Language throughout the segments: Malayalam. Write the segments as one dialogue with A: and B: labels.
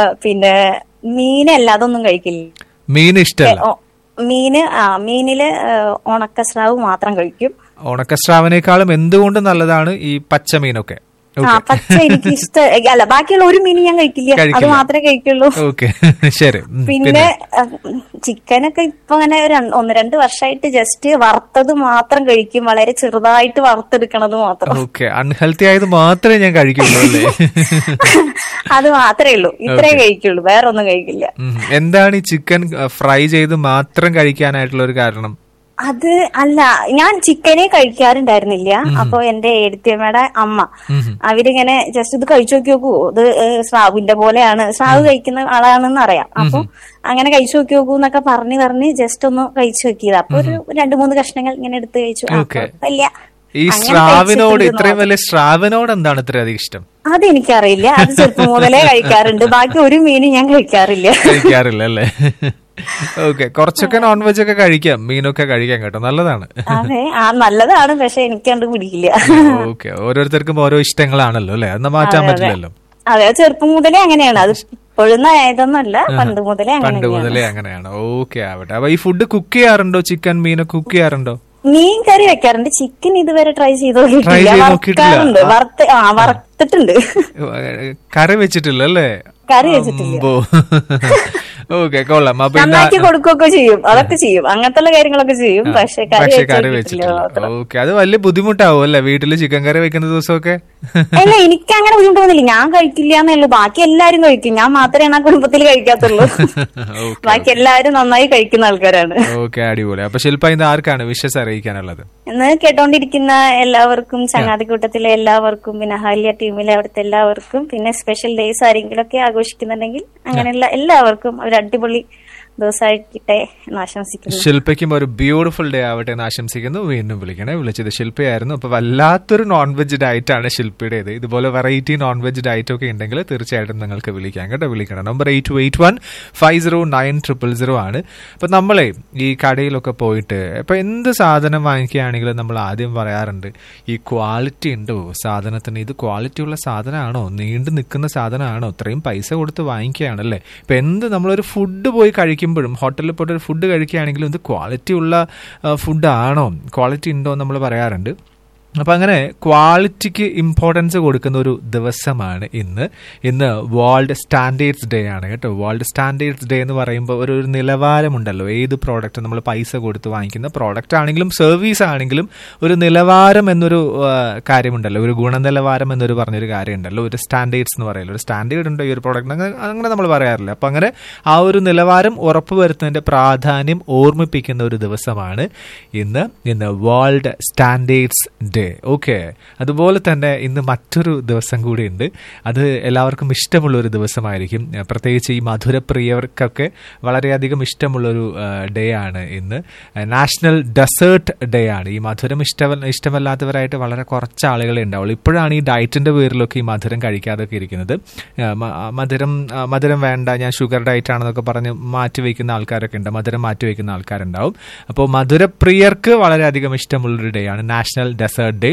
A: പിന്നെ മീനല്ല അതൊന്നും കഴിക്കില്ല
B: മീൻ ഇഷ്ടമല്ല
A: ഓ, മീന് ആ മീനില് ആ, ഉണക്കസ്രാവ് മാത്രം കഴിക്കും
B: ഉണക്കസ്രാവിനേക്കാളും എന്തുകൊണ്ട് നല്ലതാണ് ഈ പച്ചമീനൊക്കെ
A: ആ പച്ച എനിക്ക് ഇഷ്ട അല്ല ബാക്കിയുള്ള ഒരു മീൻ ഞാൻ കഴിക്കില്ല അത്
B: കഴിക്കില്ല.
A: മാത്രമേ കഴിക്കുള്ളൂ
B: ഓക്കെ ശരി ഉം,
A: പിന്നെ ചിക്കനൊക്കെ ഇപ്പൊ അങ്ങനെ ഒരു രണ്ട്- ഒന്ന് രണ്ട് വർഷമായിട്ട് ജസ്റ്റ് വറുത്തത് മാത്രം കഴിക്കും വളരെ ചെറുതായിട്ട് വറുത്തെടുക്കണത് മാത്രം
B: ഓക്കെ അൺഹെൽത്തി ആയത് മാത്രമേ ഞാൻ കഴിക്കുള്ളൂ അല്ലേ
A: അത് മാത്രമേ ഉള്ളൂ ഇത്രേ കഴിക്കുള്ളൂ വേറെ ഒന്നും കഴിക്കില്ല
B: ഉം. എന്താണ് ഈ ചിക്കൻ ഫ്രൈ ചെയ്ത് മാത്രം കഴിക്കാനായിട്ടുള്ള ഒരു കാരണം
A: അത് അല്ല ഞാൻ ചിക്കനെ കഴിക്കാറുണ്ടായിരുന്നില്ല അപ്പൊ എന്റെ എഴുത്തിയമ്മയുടെ അമ്മ അവരിങ്ങനെ ജസ്റ്റ് ഇത് കഴിച്ചു നോക്കി നോക്കൂ ഇത് ഏഹ്, സ്രാവിന്റെ പോലെയാണ് സ്രാവ് കഴിക്കുന്ന ആളാണെന്ന് അറിയാം അപ്പൊ അങ്ങനെ കഴിച്ചു നോക്കി നോക്കൂ എന്നൊക്കെ പറഞ്ഞ് പറഞ്ഞ് ജസ്റ്റ് ഒന്ന് കഴിച്ചു നോക്കിയത് അപ്പൊ ഒരു രണ്ടു മൂന്ന് കഷ്ണങ്ങൾ ഇങ്ങനെ എടുത്ത് കഴിച്ചു ആ,
B: Okay.
A: കുഴപ്പമില്ല.
B: ഈ
A: അങ്ങനെ
B: സ്രാവിനോട്
A: കഴിച്ചിട്ടുണ്ട്
B: ഇത്രയും വലിയ സ്രാവിനോട് എന്താണ് ഇത്രയധികം ഇഷ്ടം
A: അതെനിക്കറിയില്ല അത് ചെറുപ്പം മുതലേ കഴിക്കാറുണ്ട് ബാക്കി ഒരു മീനും ഞാൻ കഴിക്കാറില്ല
B: കഴിക്കാറില്ല അല്ലേ ഓക്കെ കുറച്ചൊക്കെ നോൺ വെജ് ഒക്കെ കഴിക്കാം മീനൊക്കെ കഴിക്കാം കേട്ടോ നല്ലതാണ്
A: അതെ ആ നല്ലതാണ് പക്ഷെ എനിക്ക് കണ്ട് പിടിക്കില്ല
B: ഓക്കെ ഓരോരുത്തർക്കും ഓരോ ഇഷ്ടങ്ങളാണല്ലോ അല്ലെ അത് മാറ്റാൻ പറ്റില്ലല്ലോ
A: അതെ അത് ചെറുപ്പം മുതലേ അങ്ങനെയാണ് അത് ഇപ്പോഴും ആയതൊന്നുമല്ല പണ്ട് മുതലേ അങ്ങനെ
B: പണ്ട് മുതലേ അങ്ങനെയാണ് ഓക്കെ ആവട്ടെ അപ്പൊ ഈ ഫുഡ് കുക്ക് ചെയ്യാറുണ്ടോ ചിക്കൻ മീനൊക്കെ കുക്ക് ചെയ്യാറുണ്ടോ
A: മീൻ കറി വെക്കാറുണ്ട് ചിക്കൻ ഇതുവരെ ട്രൈ ചെയ്ത്
B: Try
A: നോക്കിയിട്ടില്ല
B: ചെയ്ത് നോക്കിയിട്ടില്ല.
A: വറുക്കാറുണ്ട് വറുത്ത് ആ വറുത്തിട്ടുണ്ട്
B: കറി വെച്ചിട്ടില്ല അല്ലേ
A: കറി വെച്ചിട്ടില്ല
B: ഓക്കെ കൊള്ളാം അപ്പൊ ഇന്ന്
A: നന്നാക്കി കൊടുക്കുകയൊക്കെ ചെയ്യും അതൊക്കെ ചെയ്യും അങ്ങനത്തെ കാര്യങ്ങളൊക്കെ ചെയ്യും പക്ഷെ കറി
B: പക്ഷെ കറി
A: വെച്ചിട്ടില്ല
B: വെച്ചിട്ടില്ല
A: മാത്രം.
B: ഓക്കെ അത് വലിയ ബുദ്ധിമുട്ടാവും അല്ലേ വീട്ടില് ചിക്കൻ കറി വെക്കുന്ന ദിവസമൊക്കെ
A: അല്ല എനിക്ക് അങ്ങനെ ബുദ്ധിമുട്ട് തോന്നില്ല ഞാൻ കഴിക്കില്ല എന്നേ ഉള്ളൂ ബാക്കി എല്ലാരും കഴിക്കും ഞാൻ മാത്രമേ ആ കുടുംബത്തിൽ കഴിക്കാത്തുള്ളൂ
B: ഓക്കെ
A: ബാക്കി എല്ലാരും നന്നായി കഴിക്കുന്ന ആൾക്കാരാണ്
B: ഓക്കെ അടിപൊളി അപ്പൊ ശില്പ ഇന്ന് ആർക്കാണ് വിഷസ് അറിയിക്കാനുള്ളത്
A: ഇന്ന് കേട്ടോണ്ടിരിക്കുന്ന എല്ലാവർക്കും ചങ്ങാതിക്കൂട്ടത്തിലെ എല്ലാവർക്കും പിന്നെ അഹല്യ ടീമിലെ അവിടുത്തെ എല്ലാവർക്കും പിന്നെ സ്പെഷ്യൽ ഡേയ്സ് ആരെങ്കിലും ഒക്കെ ആഘോഷിക്കുന്നുണ്ടെങ്കിൽ അങ്ങനെയുള്ള എല്ലാവർക്കും ഒരു അടിപൊളി ദിവസമായിട്ടെ എന്ന് ആശംസിക്കുന്നു
B: ശില്പയ്ക്കും ഒരു ബ്യൂട്ടിഫുൾ ഡേ ആവട്ടെ എന്ന് ആശംസിക്കുന്നു വീണ്ടും വിളിക്കണേ വിളിച്ചത് ശില്പയായിരുന്നു അപ്പൊ വല്ലാത്തൊരു നോൺ വെജ് ഡയറ്റ് ആണ് ശില്പയുടേത് ഇതുപോലെ വെറൈറ്റി നോൺ വെജ് ഡയറ്റ് ഒക്കെ ഉണ്ടെങ്കിൽ തീർച്ചയായിട്ടും നിങ്ങൾക്ക് വിളിക്കാം കേട്ടോ വിളിക്കണം number eight two eight one five zero nine triple zero ആണ് അപ്പൊ നമ്മളെ ഈ കടയിലൊക്കെ പോയിട്ട് ഇപ്പൊ എന്ത് സാധനം വാങ്ങിക്കുകയാണെങ്കിലും നമ്മൾ ആദ്യം പറയാറുണ്ട് ഈ ക്വാളിറ്റി ഉണ്ടോ സാധനത്തിന് ഇത് ക്വാളിറ്റി ഉള്ള സാധനമാണോ നീണ്ടു നിൽക്കുന്ന സാധനമാണോ ഇത്രയും പൈസ കൊടുത്ത് വാങ്ങിക്കുകയാണല്ലേ ഇപ്പൊ എന്ത് നമ്മളൊരു ഫുഡ് പോയി കഴിക്കുമ്പോഴും ഹോട്ടലിൽ പോയിട്ട് ഒരു ഫുഡ് കഴിക്കുകയാണെങ്കിലും ഇത് ക്വാളിറ്റി ഉള്ള ഫുഡാണോ ക്വാളിറ്റി ഉണ്ടോ എന്ന് നമ്മൾ പറയാറുണ്ട് അപ്പം അങ്ങനെ ക്വാളിറ്റിക്ക് ഇമ്പോർട്ടൻസ് കൊടുക്കുന്ന ഒരു ദിവസമാണ് ഇന്ന് ഇന്ന് വേൾഡ് സ്റ്റാൻഡേർഡ്സ് ഡേ ആണ് കേട്ടോ വേൾഡ് സ്റ്റാൻഡേർഡ്സ് ഡേ എന്ന് പറയുമ്പോൾ ഒരു ഒരു നിലവാരമുണ്ടല്ലോ ഏത് പ്രോഡക്റ്റ് നമ്മൾ പൈസ കൊടുത്ത് വാങ്ങിക്കുന്ന പ്രോഡക്റ്റ് ആണെങ്കിലും സർവീസ് ആണെങ്കിലും ഒരു നിലവാരം എന്നൊരു ആ, കാര്യമുണ്ടല്ലോ ഒരു ഗുണനിലവാരം എന്നൊരു പറഞ്ഞൊരു കാര്യമുണ്ടല്ലോ ഒരു സ്റ്റാൻഡേർഡ്സ് എന്ന് പറയുമല്ലോ ഒരു സ്റ്റാൻഡേർഡ് ഉണ്ടോ ഈ ഒരു പ്രോഡക്റ്റ് അങ്ങനെ അങ്ങനെ നമ്മൾ പറയാറില്ല അപ്പം അങ്ങനെ ആ ഒരു നിലവാരം ഉറപ്പുവരുത്തുന്നതിന്റെ പ്രാധാന്യം ഓർമ്മിപ്പിക്കുന്ന ഒരു ദിവസമാണ് ഇന്ന് ഇന്ന് വേൾഡ് സ്റ്റാൻഡേർഡ്സ് ഡേ ഓക്കെ അതുപോലെ തന്നെ ഇന്ന് മറ്റൊരു ദിവസം കൂടി ഉണ്ട് അത് എല്ലാവർക്കും ഇഷ്ടമുള്ള ഒരു ദിവസമായിരിക്കും ഏഹ് പ്രത്യേകിച്ച് ഈ മധുരപ്രിയർക്കൊക്കെ വളരെയധികം ഇഷ്ടമുള്ളൊരു ഡേ ആണ് ഇന്ന് നാഷണൽ ഡെസേർട്ട് ഡേ ആണ് ഈ മധുരം ഇഷ്ട ഇഷ്ടമല്ലാത്തവരായിട്ട് വളരെ കുറച്ച് ആളുകളെ ഉണ്ടാവുള്ളൂ ഇപ്പോഴാണ് ഈ ഡയറ്റിന്റെ പേരിലൊക്കെ ഈ മധുരം കഴിക്കാതൊക്കെ ഇരിക്കുന്നത് ഏഹ് മ- മധുരം ആ, മധുരം വേണ്ട ഞാൻ ഷുഗർ ഡയറ്റ് ആണെന്നൊക്കെ പറഞ്ഞ് മാറ്റി വയ്ക്കുന്ന ആൾക്കാരൊക്കെ ഉണ്ട് മധുരം മാറ്റി വയ്ക്കുന്ന ആൾക്കാരുണ്ടാവും അപ്പോൾ മധുരപ്രിയർക്ക് വളരെയധികം ഇഷ്ടമുള്ളൊരു ഡേ ആണ് നാഷണൽ ഡെസേർട്ട് ഡേ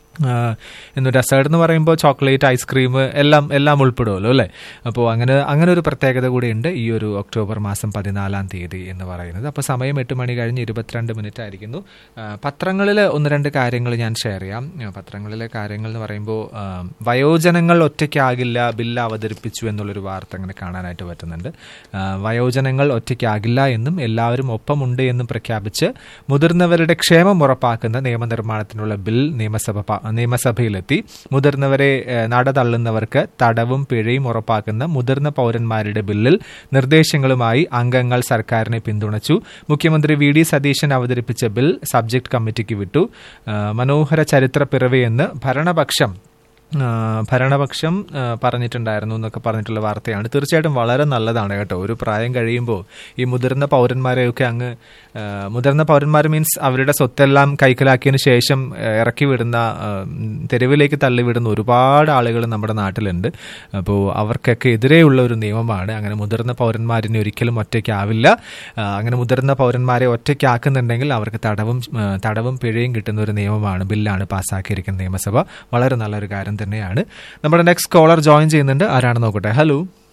B: എന്ന് ഡെസേർട്ട് എന്ന് പറയുമ്പോൾ ചോക്ലേറ്റ് ഐസ്ക്രീം എല്ലാം എല്ലാം ഉൾപ്പെടുമല്ലോ അല്ലേ അപ്പോൾ അങ്ങനെ അങ്ങനെ ഒരു പ്രത്യേകത കൂടിയുണ്ട് ഈ ഒരു ഒക്ടോബർ മാസം പതിനാലാം തീയതി എന്ന് പറയുന്നത് അപ്പോൾ സമയം എട്ട് മണി കഴിഞ്ഞ് ഇരുപത്തിരണ്ട് മിനിറ്റ് ആയിരിക്കുന്നു പത്രങ്ങളിൽ ഒന്ന് രണ്ട് കാര്യങ്ങൾ ഞാൻ ഷെയർ ചെയ്യാം ആ, പത്രങ്ങളിലെ കാര്യങ്ങൾ എന്ന് പറയുമ്പോൾ ആ, വയോജനങ്ങൾ ഒറ്റയ്ക്കാകില്ല ബില്ല് അവതരിപ്പിച്ചു എന്നുള്ളൊരു വാർത്ത അങ്ങനെ കാണാനായിട്ട് പറ്റുന്നുണ്ട് ആ, വയോജനങ്ങൾ ഒറ്റയ്ക്കാകില്ല എന്നും എല്ലാവരും ഒപ്പമുണ്ട് എന്നും പ്രഖ്യാപിച്ച് മുതിർന്നവരുടെ ക്ഷേമം ഉറപ്പാക്കുന്ന നിയമനിർമ്മാണത്തിനുള്ള ബിൽ നിയമസഭ പ- നിയമസഭയിലെത്തി മുതിർന്നവരെ ഏഹ്, നട തള്ളുന്നവർക്ക് തടവും പിഴയും ഉറപ്പാക്കുന്ന മുതിർന്ന പൗരന്മാരുടെ ബില്ലിൽ നിർദ്ദേശങ്ങളുമായി അംഗങ്ങൾ സർക്കാരിനെ പിന്തുണച്ചു മുഖ്യമന്ത്രി വി ഡി സതീശൻ അവതരിപ്പിച്ച ബിൽ സബ്ജക്ട് കമ്മിറ്റിക്ക് വിട്ടു ആ, മനോഹര ചരിത്ര പിറവിയെന്ന് ഭരണപക്ഷം ആ, ഭരണപക്ഷം ആ, പറഞ്ഞിട്ടുണ്ടായിരുന്നു എന്നൊക്കെ പറഞ്ഞിട്ടുള്ള വാർത്തയാണ് തീർച്ചയായിട്ടും വളരെ നല്ലതാണ് കേട്ടോ ഒരു പ്രായം കഴിയുമ്പോൾ ഈ മുതിർന്ന പൗരന്മാരെയൊക്കെ അങ്ങ് ആ, മുതിർന്ന പൗരന്മാർ മീൻസ് അവരുടെ സ്വത്തെല്ലാം കൈക്കലാക്കിയതിന് ശേഷം ആ, ഇറക്കി വിടുന്ന ആ, ഉം, തെരുവിലേക്ക് തള്ളിവിടുന്ന ഒരുപാട് ആളുകൾ നമ്മുടെ നാട്ടിലുണ്ട് അപ്പോൾ അവർക്കൊക്കെ എതിരെയുള്ള ഒരു നിയമമാണ് അങ്ങനെ മുതിർന്ന പൗരന്മാരിനെ ഒരിക്കലും ഒറ്റയ്ക്കാവില്ല ആ, അങ്ങനെ മുതിർന്ന പൗരന്മാരെ ഒറ്റയ്ക്കാക്കുന്നുണ്ടെങ്കിൽ അവർക്ക് തടവും ആ, തടവും പിഴയും കിട്ടുന്ന ഒരു നിയമമാണ് ബില്ലാണ് പാസ്സാക്കിയിരിക്കുന്ന നിയമസഭ വളരെ നല്ലൊരു കാര്യം തന്നെയാണ് നമ്മുടെ നെക്സ്റ്റ് കോളർ ജോയിൻ ചെയ്യുന്നുണ്ട് ആരാണ് നോക്കട്ടെ ഹലോ